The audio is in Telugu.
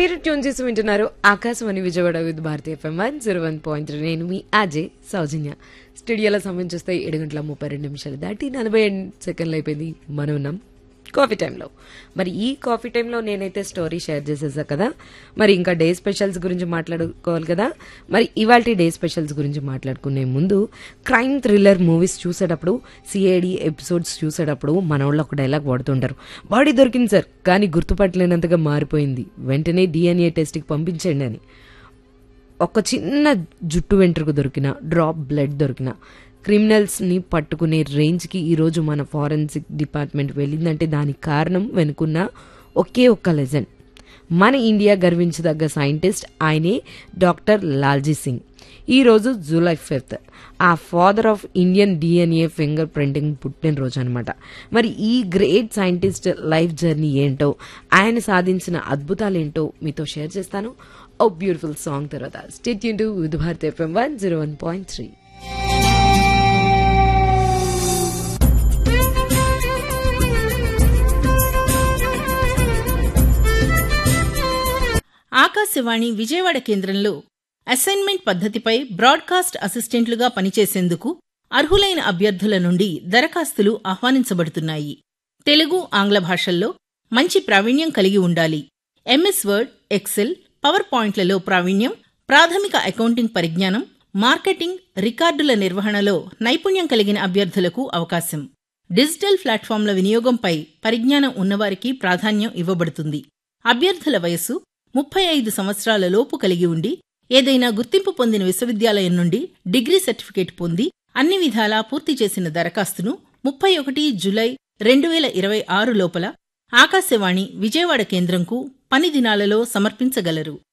మీరు ట్యూన్ చేసి వింటున్నారు Akashvani Vijayawada with Bharatiya FM one zero one point three నేను మీ అజయ్ సౌజన్య స్టూడియోలో సమయం చూస్తే ఏడు గంటల ముప్పై రెండు నిమిషాలు దాటి నలభై సెకండ్లు అయిపోయింది మనం ఉన్నాం కాఫీ టైంలో మరి ఈ కాఫీ టైంలో నేనైతే స్టోరీ షేర్ చేసేసా కదా మరి ఇంకా డే స్పెషల్స్ గురించి మాట్లాడుకోవాలి కదా మరి ఇవాళ డే స్పెషల్స్ గురించి మాట్లాడుకునే ముందు క్రైమ్ థ్రిల్లర్ మూవీస్ చూసేటప్పుడు సిఐడి ఎపిసోడ్స్ చూసేటప్పుడు మన వాళ్ళు ఒక డైలాగ్ వాడుతుంటారు బాడీ దొరికింది సార్ కానీ గుర్తుపట్టలేనంతగా మారిపోయింది వెంటనే డిఎన్ఏ టెస్ట్కి పంపించండి అని ఒక చిన్న జుట్టు వెంట్రుకు దొరికిన డ్రాప్ బ్లడ్ దొరికిన క్రిమినల్స్ని పట్టుకునే రేంజ్కి ఈరోజు మన ఫారెన్సిక్ డిపార్ట్మెంట్ వెళ్ళిందంటే దానికి కారణం వెనుకున్న ఒకే ఒక్క లెజెండ్ మన ఇండియా గర్వించదగ్గ సైంటిస్ట్ ఆయనే డాక్టర్ లాల్జీ సింగ్ ఈరోజు జూలై ఫిఫ్త్ ఆ father of Indian DNA fingerprinting పుట్టినరోజు అనమాట మరి ఈ గ్రేట్ సైంటిస్ట్ లైఫ్ జర్నీ ఏంటో ఆయన సాధించిన అద్భుతాలు ఏంటో మీతో షేర్ చేస్తాను ఓ బ్యూటిఫుల్ సాంగ్ తర్వాత స్టేట్ యూన్ to with Bharat FM one zero one point three Akashvani Vijayawada కేంద్రంలో అసైన్మెంట్ పద్ధతిపై బ్రాడ్కాస్ట్ అసిస్టెంట్లుగా పనిచేసేందుకు అర్హులైన అభ్యర్థుల నుండి దరఖాస్తులు ఆహ్వానించబడుతున్నాయి తెలుగు ఆంగ్ల భాషల్లో మంచి ప్రావీణ్యం కలిగి ఉండాలి ఎంఎస్ వర్డ్ ఎక్సెల్ పవర్ పాయింట్లలో ప్రావీణ్యం ప్రాథమిక అకౌంటింగ్ పరిజ్ఞానం మార్కెటింగ్ రికార్డుల నిర్వహణలో నైపుణ్యం కలిగిన అభ్యర్థులకు అవకాశం డిజిటల్ ప్లాట్ఫామ్ల వినియోగంపై పరిజ్ఞానం ఉన్నవారికి ప్రాధాన్యం ఇవ్వబడుతుంది అభ్యర్థుల వయస్సు ముప్పై ఐదు సంవత్సరాల లోపు కలిగి ఉండి ఏదైనా గుర్తింపు పొందిన విశ్వవిద్యాలయం నుండి డిగ్రీ సర్టిఫికేట్ పొంది అన్ని విధాలా పూర్తి చేసిన దరఖాస్తును ముప్పై ఒకటి జులై రెండు వేల ఇరవై ఆరు లోపల ఆకాశవాణి విజయవాడ కేంద్రంకు పని దినాలలో సమర్పించగలరు